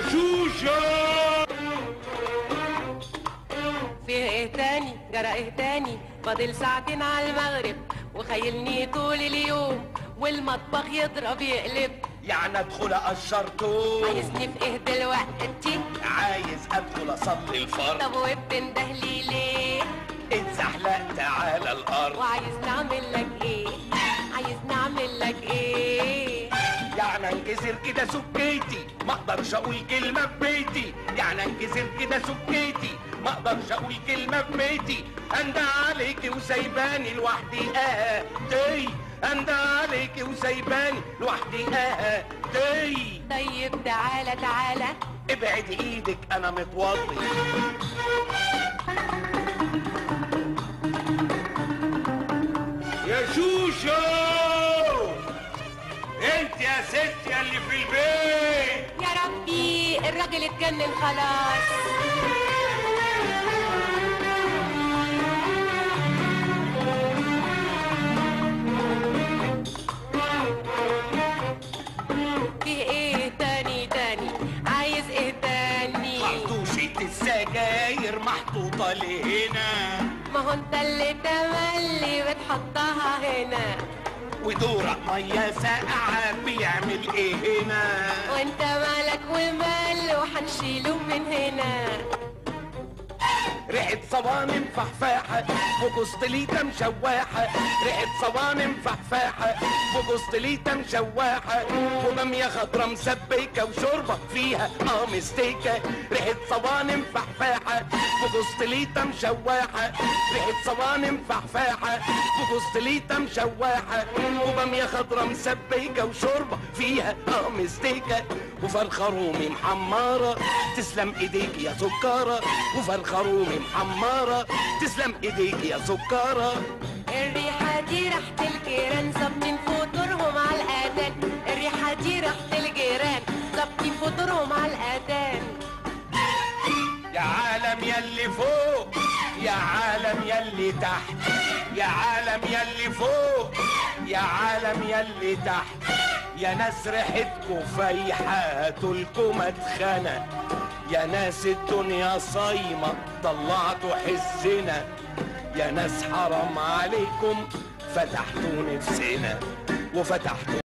شوشة فيه ايه تاني جرى ايه تاني فاضل ساعتين على المغرب وخيلني طول اليوم والمطبخ يضرب يقلب يعني ادخل اقشر توم عايزني في ايه دلوقتي عايز ادخل اصلي الفرض طب وبتنده لي ليه اتزحلقت على الارض وعايز نعمل لك ايه عايز نعمل لك ايه يعني انكسر كده سكيتي ما اقدرش اقول كلمه في بيتي يعني انكسر كده سكيتي ما اقدرش اقول كلمه في بيتي انده عليكي وسايباني لوحدي اه تي انده عليكي وسايباني لوحدي اه تي طيب تعالى تعالى ابعد ايدك انا متوضي يا شوشو انت يا ستي اللي في البيت يا ربي الراجل اتجنن خلاص في ايه تاني تاني عايز ايه تاني خرطوشة السجاير محطوطة لهنا ما هو انت اللي تملي بتحطها هنا ودورق مية ساقعة بيعمل ايه هنا وانت مالك ومال وحنشيله من هنا ريحة صوانم فحفاحة وجوزتليتا مشواحة ريحة صوانم فحفاحة وجوزتليتا مشواحة وبامية خضرا مسبكة وشوربة فيها اه مستيكة ريحة صوانم فحفاحة وجوزتليتا مشواحة ريحة صوانم فحفاحة وجوزتليتا مشواحة وبامية خضرا مسبكة وشوربة فيها اه مستيكة وفرخة رومي محمرة تسلم ايديك يا سكارة وفرخة رومي محمرة تسلم ايديك يا سكارة الريحة دي ريحة الجيران ظابطين فطورهم على الأذان الريحة دي ريحة الجيران ظابطين فطورهم على الأذان يا عالم يلي فوق يا عالم يلي تحت يا عالم يلي فوق يا عالم يلي تحت يا ناس ريحتكوا فايحة تلكوا مدخنة يا ناس الدنيا صايمة طلعتوا حسنا يا ناس حرام عليكم فتحتوا نفسنا وفتحتوا